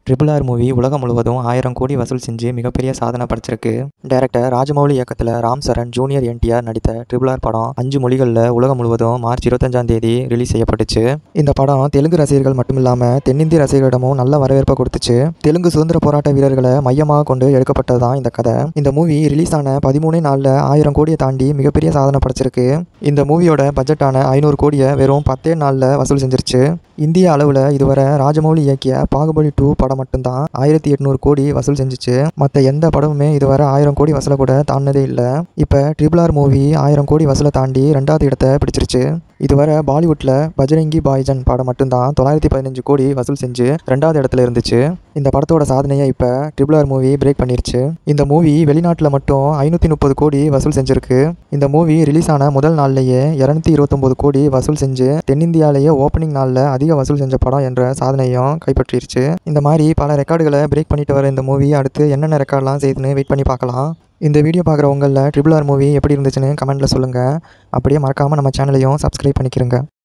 triple R movie உலகம் முழுவதும் ஆயிரம் கோடி வசூல் செஞ்சு மிகப்பெரிய சாதனை படைச்சிருக்கு டைரக்டர் ராஜமௌலி இயக்கத்தில் ராம் சரண் ஜூனியர் என்டிஆர் நடித்த ட்ரிபிள் ஆர் படம் அஞ்சு மொழிகளில் உலகம் முழுவதும் மார்ச் இருபத்தஞ்சாம் தேதி ரிலீஸ் செய்யப்பட்டுச்சு இந்த படம் தெலுங்கு ரசிகர்கள் மட்டும் இல்லாமல் தென்னிந்திய ரசிகர்களிடமும் நல்ல வரவேற்பை கொடுத்துச்சு தெலுங்கு சுதந்திர போராட்ட வீரர்களை மையமாக கொண்டு எடுக்கப்பட்டது தான் இந்த கதை இந்த மூவி ரிலீஸ் ஆன பதிமூணே நாளில் ஆயிரம் கோடியை தாண்டி மிகப்பெரிய சாதனை படைச்சிருக்கு இந்த மூவியோட பட்ஜெட்டான ஐநூறு கோடியை வெறும் பத்தே நாளில் வசூல் செஞ்சிருச்சு இந்திய அளவில் இதுவரை ராஜமௌலி இயக்கிய பாகுபலி டூ படம் மட்டும்தான் ஆயிரத்தி எட்நூறு கோடி வசூல் செஞ்சுச்சு மற்ற எந்த படமுமே இதுவரை ஆயிரம் கோடி வசூலை கூட தாண்டினதே இல்லை இப்போ ட்ரிபிள் ஆர் மூவி ஆயிரம் கோடி வசூலை தாண்டி ரெண்டாவது இடத்தை பிடிச்சிருச்சு இதுவரை பாலிவுட்டில் பஜரங்கி பாய்ஜன் படம் மட்டும்தான் தொள்ளாயிரத்தி பதினஞ்சு கோடி வசூல் செஞ்சு ரெண்டாவது இடத்துல இருந்துச்சு இந்த படத்தோட சாதனையை இப்போ ட்ரிபிள் ஆர் மூவி பிரேக் பண்ணிருச்சு இந்த மூவி வெளிநாட்டில் மட்டும் ஐநூற்றி முப்பது கோடி வசூல் செஞ்சிருக்கு இந்த மூவி ரிலீஸ் ஆன முதல் நாள்லேயே இரநூத்தி இருபத்தொம்போது கோடி வசூல் செஞ்சு தென்னிந்தியாவிலேயே ஓப்பனிங் நாளில் அதிக வசூல் செஞ்ச படம் என்ற சாதனையும் கைப்பற்றிருச்சு இந்த மாதிரி பல ரெக்கார்டுகளை பிரேக் பண்ணிட்டு வர இந்த மூவி அடுத்து என்னென்ன ரெக்கார்ட்லாம் செய்யுதுன்னு வெயிட் பண்ணி பார்க்கலாம் இந்த வீடியோ பார்க்குற உங்களில் ட்ரிபிள் ஆர் மூவி எப்படி இருந்துச்சுன்னு கமெண்ட்டில் சொல்லுங்கள் அப்படியே மறக்காமல் நம்ம சேனலையும் சப்ஸ்கிரைப் பண்ணிக்கிறங்க